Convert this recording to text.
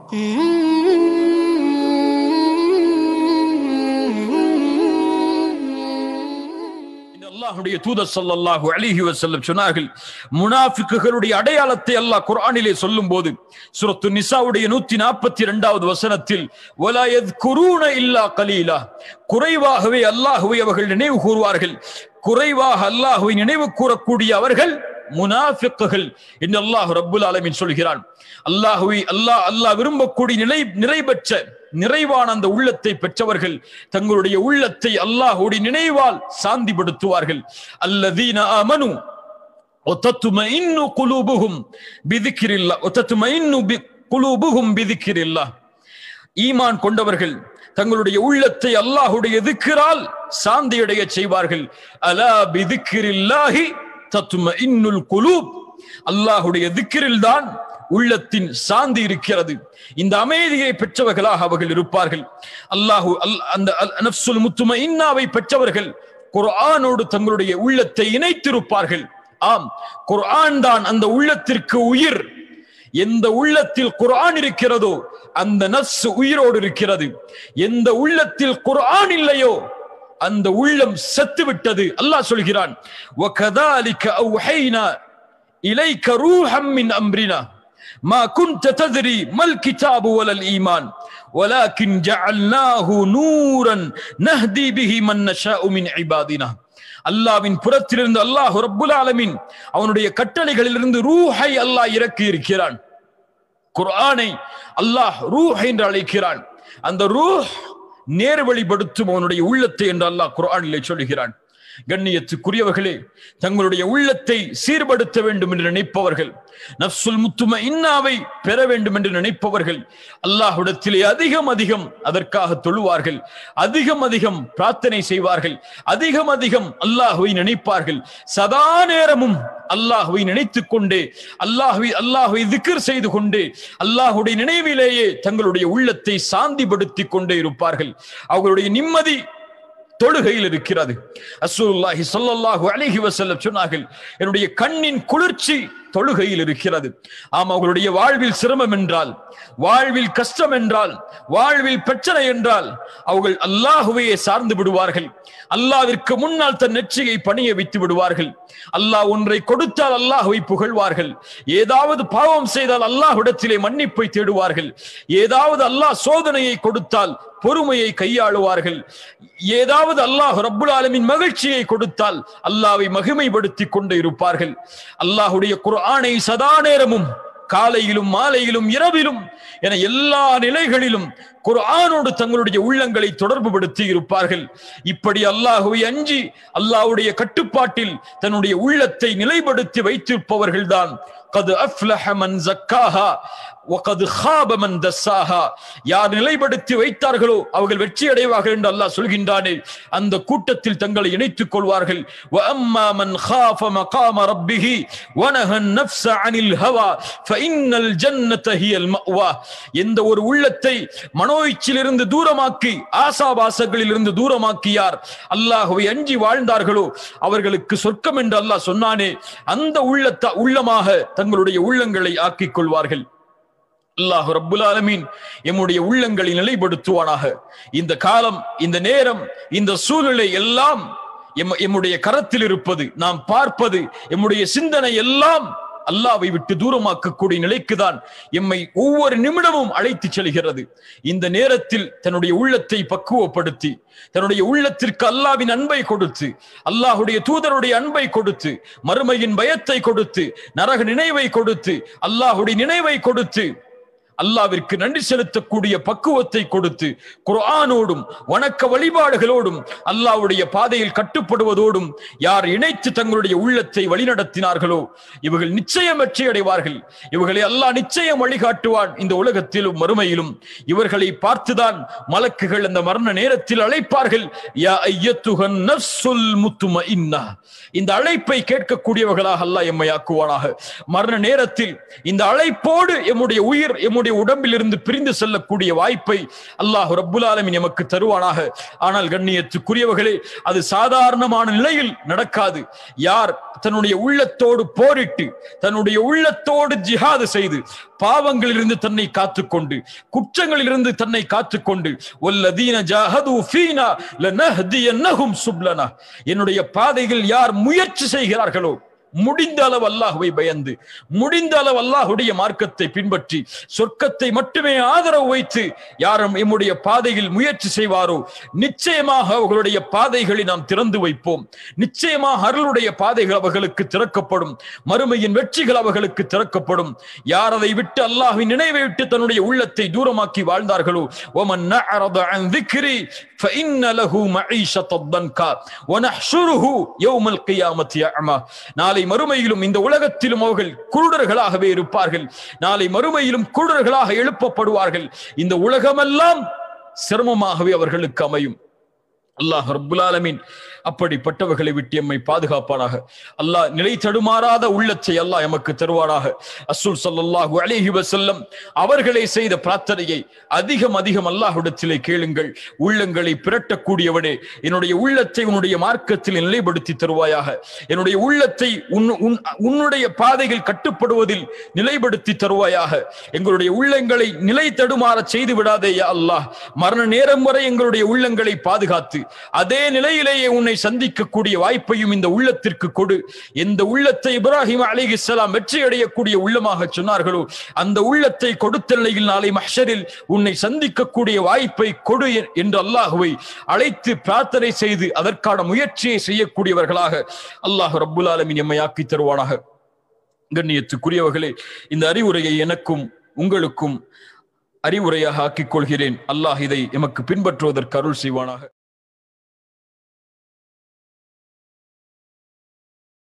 அல்லாஹுடைய தூதர் ஸல்லல்லாஹு அலைஹி வஸல்லம் சொன்னார்கள் முனாஃபிக்குகளுடைய அடையாளத்தை அல்லாஹ் குர்ஆனிலே சொல்லும்போது சூரத்து நிசாவுடைய 142வது வசனத்தில் வலா யذ்குரூன இல்லா கலீலா குறைவாகவே அல்லாஹ்வை அவர்கள் நினைவு கூறுவார்கள் குறைவாக அல்லாஹ்வை நினைவு கூறக்கூடிய அவர்கள் முனாஃபிக்குகள் என்று அல்லாஹ் ரப்புல் ஆலமீன் சொல்கிறான் அல்லாஹ்வை அல்லாஹ் அல்லாஹ் விரும்பக்கூடிய நிலை நிறைபெற்ற நிறைவான அந்த உள்ளத்தை பெற்றவர்கள் தங்களுடைய உள்ளத்தை அல்லாஹுடைய நினைவால் சாந்திப்படுத்துவார்கள் அல்லதீன அமனு وتطمئن قلوبهم بذكر الله وتطمئن قلوبهم بذكر الله ஈமான் கொண்டவர்கள் தங்களுடைய உள்ளத்தை அல்லாஹுடைய திக்கிரால் சாந்தியடைய செய்வார்கள் அலா பிதிக்கிரில்லாஹி தத்துமஇன்னுல் குலூப் அல்லாஹுடைய திக்கிரில் தான் உள்ளத்தின் சாந்தி இருக்கிறது இந்த அமைதியை பெற்றவர்களாக அவர்கள் இருப்பார்கள் அல்லாஹு அந்த நப்சுல் முத்தும இன்னாவை பெற்றவர்கள் குர்ஆனோடு தங்களுடைய உள்ளத்தை இணைத்திருப்பார்கள் ஆம் குர்ஆன் தான் அந்த உள்ளத்திற்கு உயிர் எந்த உள்ளத்தில் குர்ஆன் இருக்கிறதோ அந்த நஸ் உயிரோடு இருக்கிறது எந்த உள்ளத்தில் குர்ஆன் இல்லையோ அந்த உள்ளம் செத்து விட்டது அல்லாஹ் சொல்கிறான் وَكَذَلِكَ أَوْحَيْنَا إِلَيْكَ رُوحًا مِنْ أَمْرِنَا ما كنت تدري ما الكتاب ولا الإيمان ولكن جعلناه نورا نهدي به من نشاء من عبادنا அல்லாவின் புறத்திலிருந்து அல்லாஹ் ரப்புல் ஆலமின் அவனுடைய கட்டளைகளிலிருந்து ரூஹை அல்லாஹ் இறக்கி இருக்கிறான் குர்ஆனை அல்லாஹ் ரூஹ் என்று அழைக்கிறான் அந்த ரூஹ் நேர்வழிப்படுத்தும் அவனுடைய உள்ளத்தை என்று அல்லாஹ் குர்ஆனிலே சொல்கிறான் கண்ணியத்துக்குரியவர்களே தங்களுடைய உள்ளத்தை சீர்படுத்த வேண்டும் என்று நினைப்பவர்கள் நப்சுல் முத்தும இன்னாவை பெற வேண்டும் என்று நினைப்பவர்கள் அல்லாஹ்விடத்திலே அதிகம் அதிகம் அதற்காக தொழுவார்கள் அதிகம் அதிகம் பிரார்த்தனை செய்வார்கள் அதிகம் அதிகம் அல்லாஹுவை நினைப்பார்கள் சதா நேரமும் அல்லாஹுவை நினைத்துக் கொண்டே அல்லாஹுவை அல்லாஹுவை திக்ர் செய்து கொண்டே அல்லாஹுடைய நினைவிலேயே தங்களுடைய உள்ளத்தை சாந்திப்படுத்திக் கொண்டே இருப்பார்கள் அவர்களுடைய நிம்மதி தொழுகையில் இருக்கிறது அசூல்லாஹி சொல்லல்லாஹு அலைஹி வஸல்லம் சொன்னார்கள் என்னுடைய கண்ணின் குளிர்ச்சி தொழுகையில் இருக்கிறது ஆம் அவர்களுடைய வாழ்வில் சிரமம் என்றால் வாழ்வில் கஷ்டம் என்றால் வாழ்வில் பிரச்சனை என்றால் அவர்கள் அல்லாஹுவையே சார்ந்து விடுவார்கள் அல்லாவிற்கு முன்னால் தன் நெற்றியை பணிய வைத்து விடுவார்கள் அல்லாஹ் ஒன்றை கொடுத்தால் அல்லாஹுவை புகழ்வார்கள் ஏதாவது பாவம் செய்தால் அல்லாஹ்விடத்திலே மன்னிப்பை தேடுவார்கள் ஏதாவது அல்லாஹ் சோதனையை கொடுத்தால் பொறுமையை கையாளுவார்கள் ஏதாவது அல்லாஹ் ரப்புல் ஆலமின் மகிழ்ச்சியை கொடுத்தால் அல்லாவை மகிமைப்படுத்திக் கொண்டு இருப்பார்கள் அல்லாஹுடைய குர்ஆனை சதா நேரமும் காலையிலும் மாலையிலும் இரவிலும் என எல்லா நிலைகளிலும் குர்ஆனோடு தங்களுடைய உள்ளங்களை தொடர்பு படுத்தி இருப்பார்கள் இப்படி அல்லாஹுவை அஞ்சி அல்லாஹ்வுடைய கட்டுப்பாட்டில் தன்னுடைய உள்ளத்தை நிலைப்படுத்தி வைத்திருப்பவர்கள் தான் கது அஃப்லஹ மன் ஜக்காஹா وقد خاب من دساها யார் நிலைப்படுத்தி வைத்தார்களோ அவர்கள் வெற்றி அடைவார்கள் என்று அல்லாஹ் சொல்கின்றானே அந்த கூட்டத்தில் தங்களை இணைத்துக் கொள்வார்கள் واما من خاف مقام ربه ونهى النفس عن الهوى فان الجنه هي المأوى எந்த ஒரு உள்ளத்தை மனோயிச்சிலிருந்து தூரமாக்கி ஆசாபாசங்களில் இருந்து தூரமாக்கியார் அல்லாஹ்வை அஞ்சி வாழ்ந்தார்களோ அவர்களுக்கு சொர்க்கம் என்று அல்லாஹ் சொன்னானே அந்த உள்ளத்த உள்ளமாக தங்களுடைய உள்ளங்களை ஆக்கிக் கொள்வார்கள் அல்லாஹ் ரப்புல் ஆலமீன் எம்முடைய உள்ளங்களை நிலைப்படுத்துவானாக இந்த காலம் இந்த நேரம் இந்த சூழ்நிலை எல்லாம் எம் எம்முடைய கரத்தில் இருப்பது நாம் பார்ப்பது எம்முடைய சிந்தனை எல்லாம் அல்லாவை விட்டு தூரமாக்கக்கூடிய நிலைக்குதான் எம்மை ஒவ்வொரு நிமிடமும் அழைத்து செல்கிறது இந்த நேரத்தில் தன்னுடைய உள்ளத்தை பக்குவப்படுத்தி தன்னுடைய உள்ளத்திற்கு அல்லாவின் அன்பை கொடுத்து அல்லாஹுடைய தூதருடைய அன்பை கொடுத்து மறுமையின் பயத்தை கொடுத்து நரக நினைவை கொடுத்து அல்லாஹுடைய நினைவை கொடுத்து அல்லாவிற்கு நன்றி செலுத்தக்கூடிய பக்குவத்தை கொடுத்து குர்ஆனோடும் வணக்க வழிபாடுகளோடும் அல்லாவுடைய பாதையில் கட்டுப்படுவதோடும் யார் இணைத்து தங்களுடைய உள்ளத்தை வழிநடத்தினார்களோ இவர்கள் நிச்சயம் வெற்றி அடைவார்கள் இவர்களை அல்லாஹ் நிச்சயம் வழிகாட்டுவான் இந்த உலகத்திலும் மறுமையிலும் இவர்களை பார்த்துதான் மலக்குகள் அந்த மரண நேரத்தில் அழைப்பார்கள் யா ஐயத்துகன் நஃப்சுல் முத்துமஇன்னா இந்த அழைப்பை கேட்கக்கூடியவர்களாக அல்லாஹ் எம்மை ஆக்குவானாக மரண நேரத்தில் இந்த அழைப்போடு எம்முடைய உயிர் எம்முடைய எங்களுடைய உடம்பில் இருந்து பிரிந்து செல்லக்கூடிய வாய்ப்பை அல்லாஹ் ரப்புல் ஆலமின் எமக்கு தருவானாக ஆனால் கண்ணியத்துக்குரியவர்களே அது சாதாரணமான நிலையில் நடக்காது யார் தன்னுடைய உள்ளத்தோடு போரிட்டு தன்னுடைய உள்ளத்தோடு ஜிஹாது செய்து பாவங்களிலிருந்து தன்னை காத்துக்கொண்டு குற்றங்களிலிருந்து தன்னை காத்துக்கொண்டு ஒல்லதீன ஜாஹது ஃபீனா லனஹ்தியன்னஹும் சுப்லனா என்னுடைய பாதையில் யார் முயற்சி செய்கிறார்களோ முடிந்த அளவு அல்லாஹுவை பயந்து முடிந்த அளவு அல்லாஹுடைய மார்க்கத்தை பின்பற்றி சொர்க்கத்தை மட்டுமே ஆதரவு வைத்து யாரும் எம்முடைய பாதையில் முயற்சி செய்வாரோ நிச்சயமாக அவர்களுடைய பாதைகளை நாம் திறந்து வைப்போம் நிச்சயமாக அருளுடைய பாதைகள் அவர்களுக்கு திறக்கப்படும் மறுமையின் வெற்றிகள் அவர்களுக்கு திறக்கப்படும் யார் அதை விட்டு அல்லாஹ்வின் நினைவை விட்டு தன்னுடைய உள்ளத்தை தூரமாக்கி வாழ்ந்தார்களோ ومن أعرض عن ذكري فإن له معيشة ضنكا ونحشره يوم القيامة أعمى நாளை மறுமையிலும் இந்த உலகத்திலும் அவர்கள் குருடர்களாகவே இருப்பார்கள் நாளை மறுமையிலும் குருடர்களாக எழுப்பப்படுவார்கள் இந்த உலகமெல்லாம் சிரமமாகவே அவர்களுக்கு அமையும் அல்லாஹ் ரப்புல் ஆலமீன் அப்படிப்பட்டவர்களை விட்டு எம்மை பாதுகாப்பானாக அல்லாஹ் நிலை தடுமாறாத உள்ளத்தை அல்லாஹ் எமக்கு தருவானாக அசுல் சல்லல்லாஹு அலைஹி வஸல்லம் அவர்களே செய்த பிரார்த்தனையை அதிகம் அதிகம் அல்லாஹ்விடத்திலே கேளுங்கள் உள்ளங்களை பிரட்டக்கூடியவனே என்னுடைய உள்ளத்தை உன்னுடைய மார்க்கத்தில் நிலைப்படுத்தி தருவாயாக என்னுடைய உள்ளத்தை உன் உன்- உன்னுடைய பாதைகள் கட்டுப்படுவதில் நிலைப்படுத்தி தருவாயாக எங்களுடைய உள்ளங்களை நிலை தடுமாற செய்து விடாதே யா அல்லாஹ் மரண நேரம் வரை எங்களுடைய உள்ளங்களை பாதுகாத்து அதே நிலையிலேயே உன்னை சந்திக்கக்கூடிய வாய்ப்பையும் இந்த உள்ளத்திற்கு கொடு எந்த உள்ளத்தை இப்ராஹிம் அலிஹிஸ்ஸலாம் வெற்றி அடையக்கூடிய உள்ளமாக சொன்னார்களோ அந்த உள்ளத்தை கொடுத்த நிலையில் நாளை மஹ்ஷரில் உன்னை சந்திக்கக்கூடிய வாய்ப்பை கொடு எ- என்று அல்லாஹுவை அழைத்து பிரார்த்தனை செய்து அதற்கான முயற்சியை செய்யக்கூடியவர்களாக அல்லாஹ் ரப்புல் ஆலமீன் எம்மை ஆக்கி தருவானாக கண்ணியத்துக்குரியவர்களே இந்த அறிவுரையை எனக்கும் உங்களுக்கும் அறிவுரையாக ஆக்கிக் கொள்கிறேன் அல்லாஹ் இதை எமக்கு பின்பற்றுவதற்கு அருள் செய்வானாக